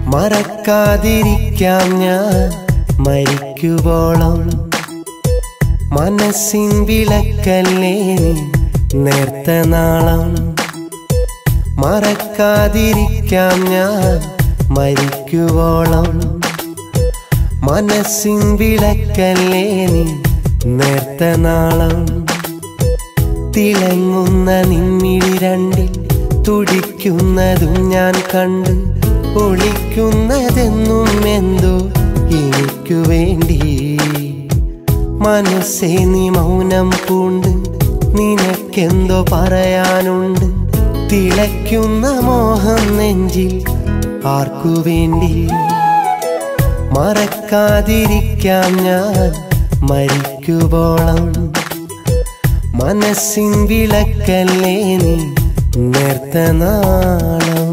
മറക്കാതിരിക്കാം ഞാൻ മരിക്കുവോളം മനസ്സിൻ വിളക്കല്ലേ നീ നേർത്ത നാളം മറക്കാതിരിക്കാം ഞാൻ മരിക്കുവോളം മനസ്സിൻ വിളക്കല്ലേ നീ നേർത്ത നാളം തിളങ്ങുന്ന നിന്നിഴി രണ്ടിൽ തുടിക്കുന്നതും ഞാൻ കണ്ട് ഒളിക്കുന്നതെന്നും എന്തോ എനിക്കു വേണ്ടി മനസ്സേ നീ മൗനം പൂണ്ട് നിനക്കെന്തോ പറയാനുണ്ട് തിളയ്ക്കുന്ന മോഹം നെഞ്ചിൽ ആർക്കു വേണ്ടി മറക്കാതിരിക്കാം ഞാൻ മരിക്കുവോളം മനസ്സിൻ വിളക്കല്ലേ നീ നേർത്ത നാളം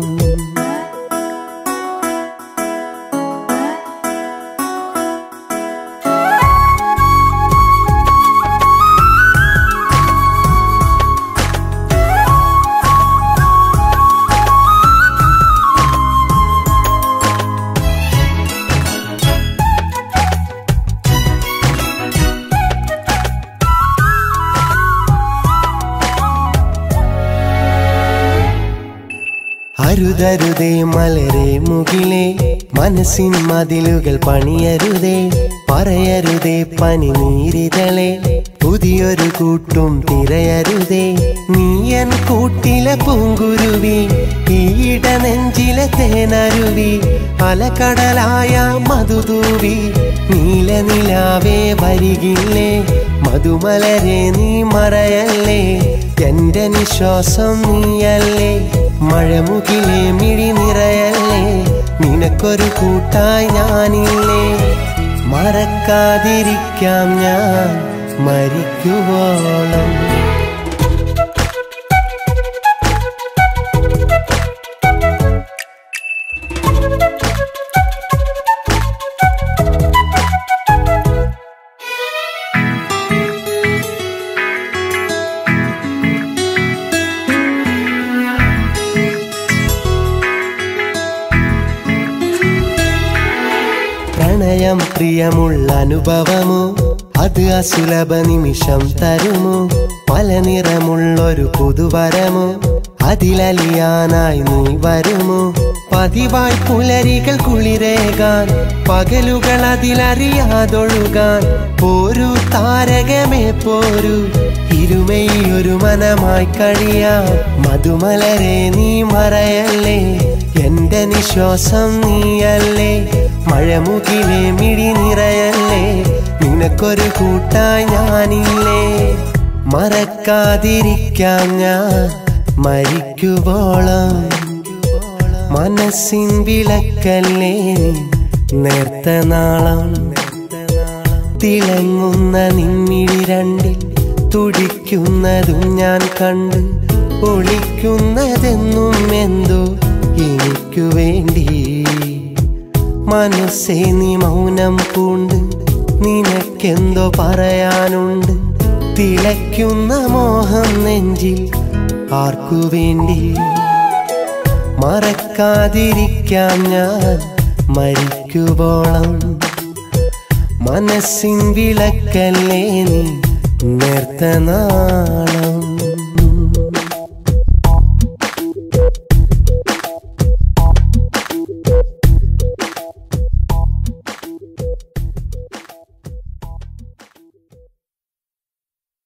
അരുതരുതേ മലരെ മുകിലേ മനസ്സിൻ മതിലുകൾ പണിയരുതേ പറയരുതേ പനി നീരിതളെ പുതിയൊരു കൂട്ടും തിരയരുതേ നീയൻ കൂട്ടിലെ പൂങ്കുരുവി ഈയിട നെഞ്ചിലെ തേനരുവി അലക്കടലായ മധുതൂവി നീല നിലാവേ വരികില്ലേ മധുമലരെ നീ മറയല്ലേ എന്റെ നിശ്വാസം നീയല്ലേ മഴമുകിലെ മിഴി നിറയല്ലേ നിനക്കൊരു കൂട്ടായി ഞാനില്ലേ മറക്കാതിരിക്കാം ഞാൻ മരിക്കുവോളം പ്രണയം പ്രിയമുള്ള അനുഭവമോ അത് അസുലഭ നിമിഷം തരുമോ പല നിറമുള്ളൊരു പുതുവരമോ അതിലലിയാനായി നീ വരുമോ പതിവായി പുലരികൾ കുളിരേകാൻ പകലുകൾ അതിലറിയാതൊഴുകാൻ പോരു താരകമേ പോരു ഇരുമയൊരു മനമായി കഴിയാം മധുമലരെ നീ മറയല്ലേ എന്റെ നിശ്വാസം നീയല്ലേ മഴമുകിലെ മിഴി നിറയല്ലേ നിനക്കൊരു കൂട്ടായി ഞാനില്ലേ മറക്കാതിരിക്കാം ഞാൻ മരിക്കുവോളം മനസ്സിൻ വിളക്കല്ലേ നീ നേർത്ത നാളം തിളങ്ങുന്ന നിന്നിഴി രണ്ടിൽ തുടിക്കുന്നതും ഞാൻ കണ്ട് ഒളിക്കുന്നതെന്നും എന്തോ എനിക്കു വേണ്ടി മനസ്സേ നീ മൗനം പൂണ്ട് നിനക്കെന്തോ പറയാനുണ്ട് തിളയ്ക്കുന്ന മോഹം നെഞ്ചിൽ ആർക്കു വേണ്ടി മറക്കാതിരിക്കാം ഞാൻ മരിക്കുവോളം മനസ്സിൻ വിളക്കല്ലേ നീ നേർത്ത നാളം